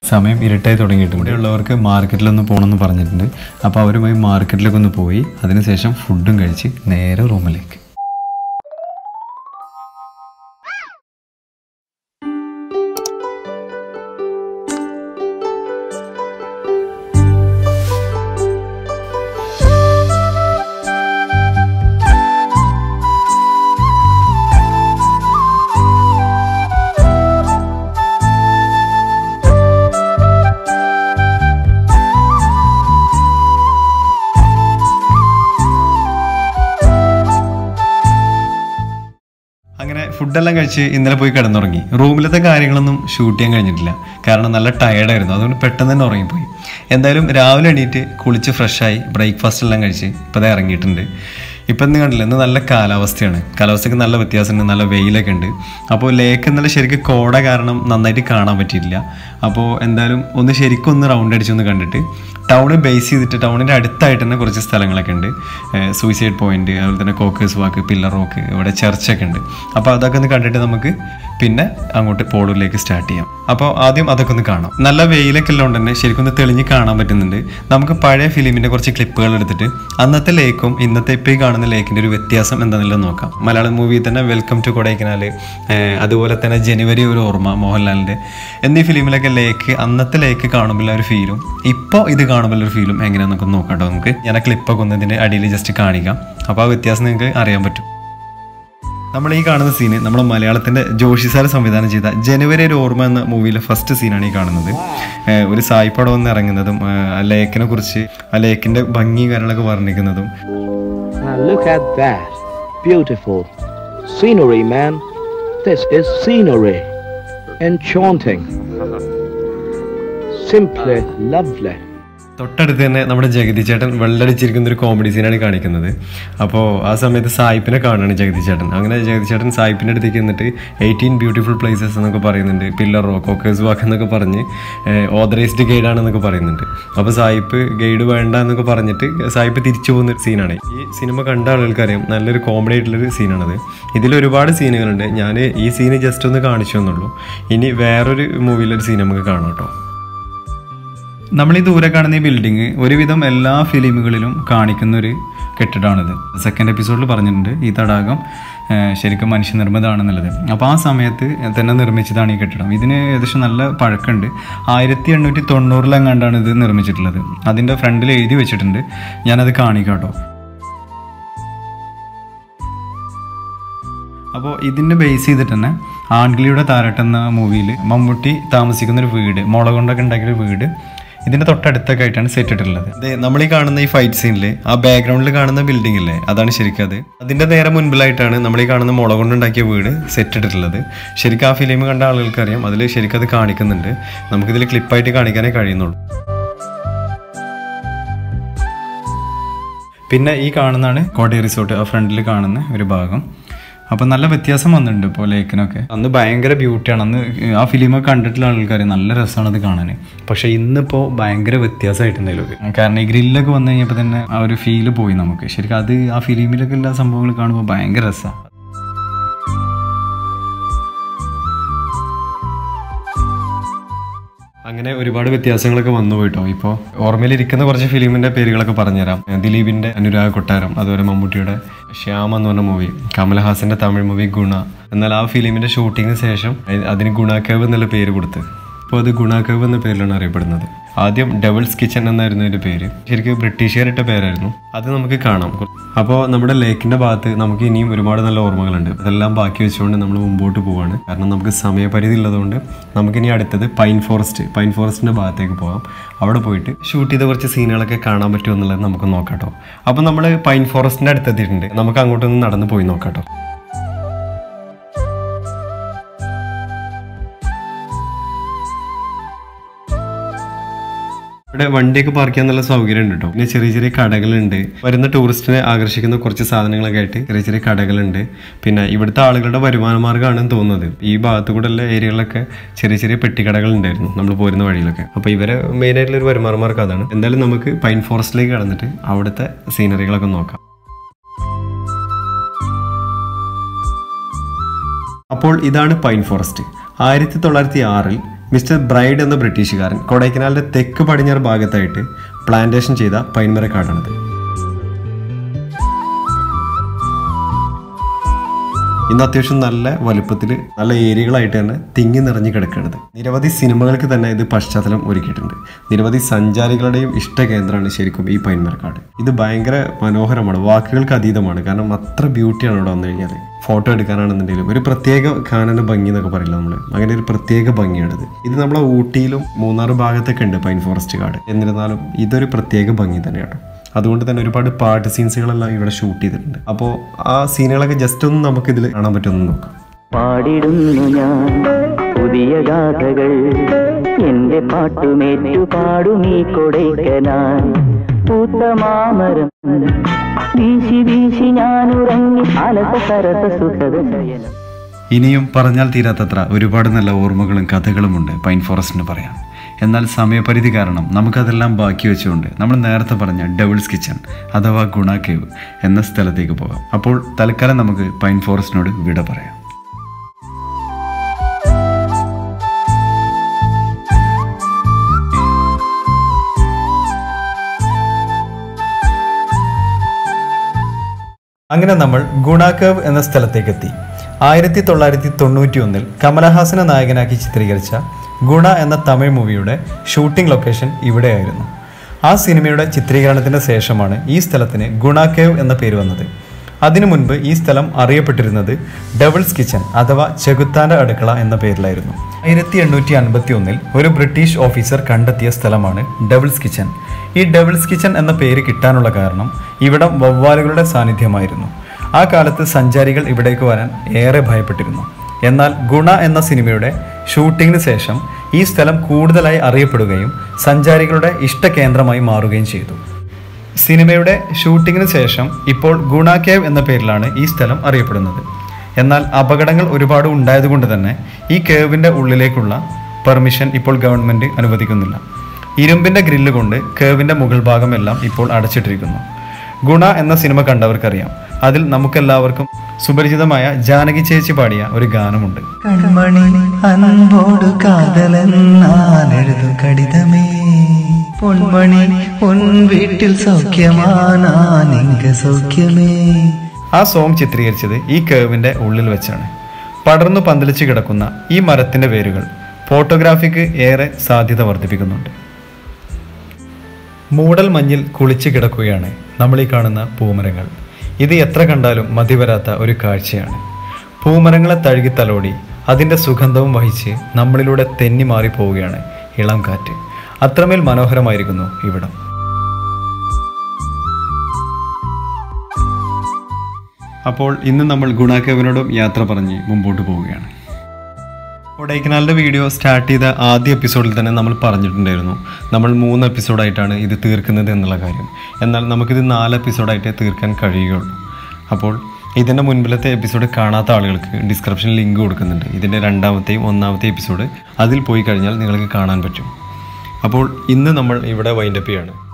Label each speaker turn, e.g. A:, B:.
A: സമയം ഇരുട്ടായി തുടങ്ങിയിട്ടുണ്ട് ഇവിടെയുള്ളവർക്ക് മാർക്കറ്റിലൊന്ന് പോകണമെന്ന് പറഞ്ഞിട്ടുണ്ട് അപ്പോൾ അവരുമായി മാർക്കറ്റിലേക്ക് ഒന്ന് പോയി അതിനുശേഷം ഫുഡും കഴിച്ച് നേരെ റൂമിലേക്ക് അങ്ങനെ ഫുഡെല്ലാം കഴിച്ച് ഇന്നലെ പോയി കിടന്നുറങ്ങി റൂമിലത്തെ കാര്യങ്ങളൊന്നും ഷൂട്ട് ചെയ്യാൻ കഴിഞ്ഞിട്ടില്ല കാരണം നല്ല ടയേർഡായിരുന്നു അതുകൊണ്ട് പെട്ടെന്ന് തന്നെ ഉറങ്ങിപ്പോയി എന്തായാലും രാവിലെ എണീറ്റ് കുളിച്ച് ഫ്രഷായി ബ്രേക്ക്ഫാസ്റ്റ് എല്ലാം കഴിച്ച് ഇപ്പോൾ ദേ ഇറങ്ങിയിട്ടുണ്ട് ഇപ്പം ഇന്ന് കണ്ടില്ല ഇന്ന് നല്ല കാലാവസ്ഥയാണ് കാലാവസ്ഥയ്ക്ക് നല്ല വ്യത്യാസമുണ്ട് നല്ല വെയിലൊക്കെ ഉണ്ട് അപ്പോൾ ലേക്ക് ഇന്നലെ ശരിക്കും കോട കാരണം നന്നായിട്ട് കാണാൻ പറ്റിയിട്ടില്ല അപ്പോൾ എന്തായാലും ഒന്ന് ശരിക്കും ഒന്ന് റൗണ്ട് അടിച്ചൊന്ന് കണ്ടിട്ട് ടൗണ് ബേസ് ചെയ്തിട്ട് ടൗണിൻ്റെ അടുത്തായിട്ട് തന്നെ കുറച്ച് സ്ഥലങ്ങളൊക്കെ ഉണ്ട് സൂയിസൈഡ് പോയിന്റ് അതുപോലെ തന്നെ കോക്കേഴ്സ് വാക്ക് പില്ലർ റോക്ക് ഇവിടെ ചർച്ചൊക്കെ ഉണ്ട് അപ്പോൾ അതൊക്കെ ഒന്ന് കണ്ടിട്ട് നമുക്ക് പിന്നെ അങ്ങോട്ട് പോളൂരിലേക്ക് സ്റ്റാർട്ട് ചെയ്യാം അപ്പോൾ ആദ്യം അതൊക്കെ ഒന്ന് കാണാം നല്ല വെയിലൊക്കെ ഉള്ളതുകൊണ്ട് തന്നെ ശരിക്കും ഒന്ന് തെളിഞ്ഞ് കാണാൻ പറ്റുന്നുണ്ട് നമുക്ക് പഴയ ഫിലിമിൻ്റെ കുറച്ച് ക്ലിപ്പുകൾ എടുത്തിട്ട് അന്നത്തെ ലേക്കും ഇന്നത്തെ ഇപ്പോൾ ഈ കാണുന്ന ലേക്കിൻ്റെ ഒരു വ്യത്യാസം എന്താണെന്നുള്ളത് നോക്കാം മലയാളം മൂവിയിൽ തന്നെ വെൽക്കം ടു കൊടൈക്കനാൽ അതുപോലെ തന്നെ ജനുവരി ഒരു ഓർമ്മ മോഹൻലാലിൻ്റെ എന്നീ ഫിലിമിലൊക്കെ ലേക്ക് അന്നത്തെ ലേക്ക് കാണുമ്പോൾ ഒരു ഫീലും ഇപ്പോൾ ഇത് കാണുമ്പോൾ ഒരു ഫീലും എങ്ങനെയാണെന്നൊക്കെ നോക്കാം കേട്ടോ നമുക്ക് ഞാൻ ആ ക്ലിപ്പൊക്കെ ഒന്ന് ഇതിൻ്റെ അടിയിൽ ജസ്റ്റ് കാണിക്കാം അപ്പോൾ ആ വ്യത്യാസം നിങ്ങൾക്ക് അറിയാൻ പറ്റും നമ്മൾ ഈ കാണുന്ന സീന് നമ്മുടെ മലയാളത്തിന്റെ ജോഷി സാർ സംവിധാനം ചെയ്ത ജനുവരി ഒരു ഓർമ്മ എന്ന മൂവിയിലെ ഫസ്റ്റ് സീനാണ് ഈ കാണുന്നത് ഏഹ് ഒരു സായിപ്പടം വന്ന് ഇറങ്ങുന്നതും ഏഹ് ആ ലേക്കിനെ കുറിച്ച് ആ ലേക്കിന്റെ ഭംഗി കാര്യങ്ങളൊക്കെ വർണ്ണിക്കുന്നതും
B: Now look at that. Beautiful. Scenery, man. This is scenery. Enchanting. Simply lovely.
A: തൊട്ടടുത്ത് തന്നെ നമ്മുടെ ജഗതി ചേട്ടൻ വെള്ളടിച്ചിരിക്കുന്ന ഒരു കോമഡി സീനാണ് കാണിക്കുന്നത് അപ്പോൾ ആ സമയത്ത് സായിപ്പിനെ കാണുകയാണ് ജഗതി ചേട്ടൻ അങ്ങനെ ജഗതി ചേട്ടൻ സായിപ്പിൻ്റെ അടുത്തേക്ക് എന്നിട്ട് എയ്റ്റീൻ ബ്യൂട്ടിഫുൾ പ്ലേസസ് എന്നൊക്കെ പറയുന്നുണ്ട് പില്ലർ റോക്ക് ഓക്കേഴ്സ് വാക്ക് എന്നൊക്കെ പറഞ്ഞ് ഓതറൈസ്ഡ് ഗൈഡ് ആണെന്നൊക്കെ പറയുന്നുണ്ട് അപ്പോൾ സായിപ്പ് ഗൈഡ് വേണ്ട എന്നൊക്കെ പറഞ്ഞിട്ട് സായിപ്പ് തിരിച്ചു പോകുന്ന ഒരു സീനാണ് ഈ സിനിമ കണ്ട ആളുകൾക്കറിയാം നല്ലൊരു കോമഡി ആയിട്ടുള്ളൊരു സീനാണത് ഇതിൽ ഒരുപാട് സീനുകളുണ്ട് ഞാൻ ഈ സീന് ജസ്റ്റ് ഒന്ന് കാണിച്ചു എന്നുള്ളൂ ഇനി വേറൊരു മൂവിയിലൊരു സീൻ നമുക്ക് കാണാം കേട്ടോ നമ്മൾ ഈ ദൂരെ കാണുന്ന ഈ ബിൽഡിങ് ഒരുവിധം എല്ലാ ഫിലിമുകളിലും കാണിക്കുന്ന ഒരു കെട്ടിടമാണിത് സെക്കൻഡ് എപ്പിസോഡിൽ പറഞ്ഞിട്ടുണ്ട് ഈ തടാകം ഏഹ്, ശരിക്കും മനുഷ്യനിർമ്മിതമാണെന്നുള്ളത് അപ്പോൾ ആ സമയത്ത് തന്നെ നിർമ്മിച്ചതാണ് ഈ കെട്ടിടം ഇതിന് ഏകദേശം നല്ല പഴക്കമുണ്ട് ആയിരത്തി എണ്ണൂറ്റി തൊണ്ണൂറിലെങ്ങാണ്ടാണ് ഇത് നിർമ്മിച്ചിട്ടുള്ളത് അതിൻ്റെ ഫ്രണ്ടിൽ എഴുതി വെച്ചിട്ടുണ്ട് ഞാനത് കാണിക്കാം കേട്ടോ അപ്പോൾ ഇതിൻ്റെ ബേസ് ചെയ്തിട്ട് തന്നെ ആൺകിളിയുടെ താരട്ട് എന്ന മൂവിയിൽ മമ്മൂട്ടി താമസിക്കുന്ന ഒരു വീട് മുള കൊണ്ടൊക്കെ ഉണ്ടാക്കിയ ഒരു വീട് ഇതിൻ്റെ തൊട്ടടുത്തൊക്കെ ആയിട്ടാണ് സെറ്റ് ഇട്ടിട്ടുള്ളത് അതെ നമ്മൾ ഈ കാണുന്ന ഈ ഫൈറ്റ് സീനിൽ ആ ബാക്ക്ഗ്രൗണ്ടിൽ കാണുന്ന ബിൽഡിംഗ് ഇല്ലേ അതാണ് ശരിക്കും അത് അതിൻ്റെ നേരെ മുൻപിലായിട്ടാണ് നമ്മൾ ഈ കാണുന്ന മുള കൊണ്ടുണ്ടാക്കിയ വീട് സെറ്റ് ഇട്ടിട്ടുള്ളത് ശരിക്കും ആ ഫിലിം കണ്ട ആളുകൾക്ക് അറിയാം അതിൽ ശരിക്കും അത് കാണിക്കുന്നുണ്ട് നമുക്കിതിൽ ക്ലിപ്പായിട്ട് കാണിക്കാനേ കഴിയുന്നുള്ളൂ പിന്നെ ഈ കാണുന്നതാണ് കോട്ടയം റിസോർട്ട് ആ ഫ്രണ്ടിൽ കാണുന്ന ഒരു ഭാഗം അപ്പം നല്ല വ്യത്യാസം വന്നിട്ടുണ്ട് ഇപ്പോൾ ലേക്കിനൊക്കെ അന്ന് ഭയങ്കര ബ്യൂട്ടിയാണ് അന്ന് ആ ഫിലിമൊക്കെ കണ്ടിട്ടുള്ള ആൾക്കാർ നല്ല രസമാണ് അത് കാണാൻ പക്ഷേ ഇന്നിപ്പോൾ ഭയങ്കര വ്യത്യാസമായിട്ടുണ്ട് ഇതിലൊക്കെ കാരണം ഈ ഗ്രില്ലൊക്കെ വന്നു കഴിഞ്ഞപ്പോൾ തന്നെ ആ ഒരു ഫീല് പോയി നമുക്ക് ശരിക്കും അത് ആ ഫിലിമിലൊക്കെ എല്ലാ സംഭവങ്ങൾ കാണുമ്പോൾ ഭയങ്കര രസമാണ് അങ്ങനെ ഒരുപാട് വ്യത്യാസങ്ങളൊക്കെ വന്നു പോയിട്ടോ ഇപ്പോൾ ഓർമ്മയിലിരിക്കുന്ന കുറച്ച് ഫിലിമിന്റെ പേരുകളൊക്കെ പറഞ്ഞുതരാം ദിലീപിന്റെ അനുരാഗ് കൊട്ടാരം അതുപോലെ മമ്മൂട്ടിയുടെ ശ്യാം എന്ന് പറഞ്ഞ മൂവി കമൽഹാസന്റെ തമിഴ് മൂവി ഗുണ എന്നാൽ ആ ഫിലിമിന്റെ ഷൂട്ടിങ്ങിന് ശേഷം അതിന് ഗുണാക്കേവ് എന്നുള്ള പേര് കൊടുത്ത് അപ്പോൾ അത് ഗുണാക്കേവ് എന്ന പേരിലാണ് അറിയപ്പെടുന്നത് ആദ്യം ഡബിൾസ് കിച്ചൺ എന്നായിരുന്നു ഇതിന്റെ പേര് ശരിക്കും ബ്രിട്ടീഷുകാരിട്ട പേരായിരുന്നു അത് നമുക്ക് കാണാം അപ്പോൾ നമ്മുടെ ലേക്കിന്റെ ഭാഗത്ത് നമുക്ക് ഇനിയും ഒരുപാട് നല്ല ഓർമ്മകളുണ്ട് അതെല്ലാം ബാക്കി വെച്ചുകൊണ്ട് നമ്മൾ മുമ്പോട്ട് പോവാണ് കാരണം നമുക്ക് സമയപരിധി ഉള്ളതുകൊണ്ട് നമുക്കിനി അടുത്തത് പൈൻ ഫോറസ്റ്റ് പൈൻ ഫോറസ്റ്റിന്റെ ഭാഗത്തേക്ക് പോകാം അവിടെ പോയിട്ട് ഷൂട്ട് ചെയ്ത കുറച്ച് സീനുകളൊക്കെ കാണാൻ പറ്റുമോ എന്നുള്ളത് നമുക്ക് നോക്കാട്ടോ അപ്പോൾ നമ്മൾ പൈൻ ഫോറസ്റ്റിന്റെ അടുത്തെത്തിയിട്ടുണ്ട് നമുക്ക് അങ്ങോട്ടൊന്ന് നടന്ന് പോയി നോക്കാട്ടോ ഇവിടെ വണ്ടിയൊക്കെ പാർക്ക് ചെയ്യാൻ നല്ല സൗകര്യം ഉണ്ട് കേട്ടോ പിന്നെ ചെറിയ ചെറിയ കടകളുണ്ട് വരുന്ന ടൂറിസ്റ്റിനെ ആകർഷിക്കുന്ന കുറച്ച് സാധനങ്ങളൊക്കെ ആയിട്ട് ചെറിയ ചെറിയ കടകളുണ്ട് പിന്നെ ഇവിടുത്തെ ആളുകളുടെ വരുമാന മാർഗ്ഗമാണെന്ന് തോന്നുന്നത് ഈ ഭാഗത്തു കൂടെ ഉള്ള ഏരിയകളിലൊക്കെ ചെറിയ ചെറിയ പെട്ടിക്കടകൾ ഉണ്ടായിരുന്നു നമ്മൾ പോരുന്ന വഴിയിലൊക്കെ അപ്പോൾ ഇവരെ മെയിൻ ആയിട്ടുള്ള ഒരു വരുമാന മാർഗ്ഗം അതാണ് എന്തായാലും നമുക്ക് പൈൻ ഫോറസ്റ്റിലേക്ക് കടന്നിട്ട് അവിടുത്തെ സീനറികളൊക്കെ നോക്കാം അപ്പോൾ ഇതാണ് പൈൻ ഫോറസ്റ്റ് ആയിരത്തി തൊള്ളായിരത്തി ആറിൽ മിസ്റ്റർ ബ്രൈഡ് എന്ന ബ്രിട്ടീഷുകാരൻ കൊടൈക്കനാലിന്റെ തെക്ക് പടിഞ്ഞാറ് ഭാഗത്തായിട്ട് പ്ലാന്റേഷൻ ചെയ്ത പൈൻമരക്കാടാണിത് ഇന്ന് അത്യാവശ്യം നല്ല വലുപ്പത്തിൽ നല്ല ഏരിയകളായിട്ട് തന്നെ തിങ്ങി നിറഞ്ഞു കിടക്കുന്നത് നിരവധി സിനിമകൾക്ക് തന്നെ ഇത് പശ്ചാത്തലം ഒരുക്കിയിട്ടുണ്ട് നിരവധി സഞ്ചാരികളുടെയും ഇഷ്ട കേന്ദ്രമാണ് ശരിക്കും ഈ പൈൻമരക്കാട് ഇത് ഭയങ്കര മനോഹരമാണ് വാക്കുകൾക്ക് അതീതമാണ് കാരണം അത്ര ബ്യൂട്ടിയാണ് ഇവിടെ വന്നു കഴിഞ്ഞാൽ ഫോട്ടോ എടുക്കാനാണെന്നുണ്ടെങ്കിലും ഒരു പ്രത്യേക കാനന ഭംഗി എന്നൊക്കെ പറയില്ല നമ്മൾ അങ്ങനെ ഒരു പ്രത്യേക ഭംഗിയാണിത് ഇത് നമ്മളെ ഊട്ടിയിലും മൂന്നാർ ഭാഗത്തൊക്കെ ഉണ്ട് പൈൻ ഫോറസ്റ്റ് കാട് എന്നിരുന്നാലും ഇതൊരു പ്രത്യേക ഭംഗി തന്നെയാണ് അതുകൊണ്ട് തന്നെ ഒരുപാട് പാട്ട് സീൻസുകളെല്ലാം ഇവിടെ ഷൂട്ട് ചെയ്തിട്ടുണ്ട് അപ്പോൾ ആ സീനുകളൊക്കെ ജസ്റ്റ് ഒന്ന് നമുക്ക് ഇതിൽ കാണാൻ പറ്റുമെന്ന് നോക്കാം
C: പാടിടുന്നു ഞാൻ പുതിയ ഗാഥകൾ എന്റെ പാട്ടുമേറ്റു പാടുമീ കൊടൈക്കനാൽ പൂത്ത മാമരം വീശി വീശി ഞാൻ ഉറങ്ങി അലസ സരസ സുഖത ശയനം
D: ഇനിയും പറഞ്ഞാൽ തീരാത്തത്ര ഒരുപാട് നല്ല ഓർമ്മകളും കഥകളുമുണ്ട് പൈൻ ഫോറസ്റ്റിന് പറയാൻ എന്നാൽ സമയപരിധി കാരണം നമുക്കതെല്ലാം ബാക്കി വെച്ചുകൊണ്ട് നമ്മൾ നേരത്തെ പറഞ്ഞ ഡബിൾസ് കിച്ചൺ അഥവാ ഗുണ കേവ് എന്ന സ്ഥലത്തേക്ക് പോകാം അപ്പോൾ തൽക്കാലം നമുക്ക് പൈൻ ഫോറസ്റ്റിനോട് വിട പറയാം
A: അങ്ങനെ നമ്മൾ ഗുണാകേവ് എന്ന സ്ഥലത്തേക്ക് എത്തി ആയിരത്തി തൊള്ളായിരത്തി തൊണ്ണൂറ്റി ഒന്നിൽ കമലഹാസനെ നായകനാക്കി ചിത്രീകരിച്ച ഗുണ എന്ന തമിഴ് മൂവിയുടെ ഷൂട്ടിംഗ് ലൊക്കേഷൻ ഇവിടെയായിരുന്നു ആ സിനിമയുടെ ചിത്രീകരണത്തിന് ശേഷമാണ് ഈ സ്ഥലത്തിന് ഗുണാകേവ് എന്ന പേര് വന്നത് അതിനു മുൻപ് ഈ സ്ഥലം അറിയപ്പെട്ടിരുന്നത് ഡബിൾസ് കിച്ചൺ അഥവാ ചെകുത്താന്റെ അടുക്കള എന്ന പേരിലായിരുന്നു ആയിരത്തി എണ്ണൂറ്റി അൻപത്തി ഒന്നിൽ ഒരു ബ്രിട്ടീഷ് ഓഫീസർ കണ്ടെത്തിയ സ്ഥലമാണ് ഡബിൾസ് കിച്ചൺ ഈ ഡബിൾസ് കിച്ചൺ എന്ന പേര് കിട്ടാനുള്ള കാരണം ഇവിടം വവ്വാലുകളുടെ സാന്നിധ്യമായിരുന്നു ആ കാലത്ത് സഞ്ചാരികൾ ഇവിടേക്ക് വരാൻ ഏറെ ഭയപ്പെട്ടിരുന്നു എന്നാൽ ഗുണ എന്ന സിനിമയുടെ ഷൂട്ടിങ്ങിന് ശേഷം ഈ സ്ഥലം കൂടുതലായി അറിയപ്പെടുകയും സഞ്ചാരികളുടെ ഇഷ്ടകേന്ദ്രമായി മാറുകയും ചെയ്തു സിനിമയുടെ ഷൂട്ടിങ്ങിന് ശേഷം ഇപ്പോൾ ഗുണ കേവ് എന്ന പേരിലാണ് ഈ സ്ഥലം അറിയപ്പെടുന്നത് എന്നാൽ അപകടങ്ങൾ ഒരുപാട് ഉണ്ടായതുകൊണ്ട് തന്നെ ഈ കേവിൻ്റെ ഉള്ളിലേക്കുള്ള പെർമിഷൻ ഇപ്പോൾ ഗവൺമെൻറ് അനുവദിക്കുന്നില്ല ഇരുമ്പിൻ്റെ ഗ്രില്ല് കൊണ്ട് കേവിൻ്റെ മുകൾ ഭാഗമെല്ലാം ഇപ്പോൾ അടച്ചിട്ടിരിക്കുന്നു ഗുണ എന്ന സിനിമ കണ്ടവർക്കറിയാം അതിൽ നമുക്കെല്ലാവർക്കും സുപരിചിതമായ ജാനകി ചേച്ചി പാടിയ ഒരു ഗാനമുണ്ട്
E: கண்மணி அன்போடு காதலன் நான் எழுதும் கடிதமே பொன்மணி உன் வீட்டில் சௌக்கியமா நான் இங்க சௌக்கியமே
A: ആ സോങ് ചിത്രീകരിച്ചത് ഈ കേവിൻ്റെ ഉള്ളിൽ വെച്ചാണ് പടർന്നു പന്തലിച്ച് കിടക്കുന്ന ഈ മരത്തിൻ്റെ വേരുകൾ ഫോട്ടോഗ്രാഫിക്ക് ഏറെ സാധ്യത വർദ്ധിപ്പിക്കുന്നുണ്ട് മൂടൽ മഞ്ഞിൽ കുളിച്ച് കിടക്കുകയാണ് നമ്മൾ ഈ കാണുന്ന പൂമരങ്ങൾ ഇത് എത്ര കണ്ടാലും മതിവരാത്ത ഒരു കാഴ്ചയാണ് പൂമരങ്ങളെ തഴുകി തലോടി അതിൻ്റെ സുഗന്ധവും വഹിച്ച് നമ്മളിലൂടെ തെന്നി മാറി പോവുകയാണ് ഇളം കാറ്റ് അത്രമേൽ മനോഹരമായിരിക്കുന്നു ഇവിടം അപ്പോൾ ഇന്ന് നമ്മൾ ഗുണാക്കേവിനോടും യാത്ര പറഞ്ഞ് മുമ്പോട്ട് പോവുകയാണ് കൊടൈക്കനാലിൻ്റെ വീഡിയോ സ്റ്റാർട്ട് ചെയ്ത ആദ്യ എപ്പിസോഡിൽ തന്നെ നമ്മൾ പറഞ്ഞിട്ടുണ്ടായിരുന്നു നമ്മൾ മൂന്ന് എപ്പിസോഡായിട്ടാണ് ഇത് തീർക്കുന്നത് എന്നുള്ള കാര്യം എന്നാൽ നമുക്കിത് നാല് എപ്പിസോഡായിട്ടേ തീർക്കാൻ കഴിയുകയുള്ളൂ അപ്പോൾ ഇതിൻ്റെ മുൻപിലത്തെ എപ്പിസോഡ് കാണാത്ത ആളുകൾക്ക് ഡിസ്ക്രിപ്ഷനിൽ ലിങ്ക് കൊടുക്കുന്നുണ്ട് ഇതിൻ്റെ രണ്ടാമത്തെയും ഒന്നാമത്തെയും എപ്പിസോഡ് അതിൽ പോയി കഴിഞ്ഞാൽ നിങ്ങൾക്ക് കാണാൻ പറ്റും അപ്പോൾ ഇന്ന് നമ്മൾ ഇവിടെ വൈൻഡപ്പ് ചെയ്യാണ്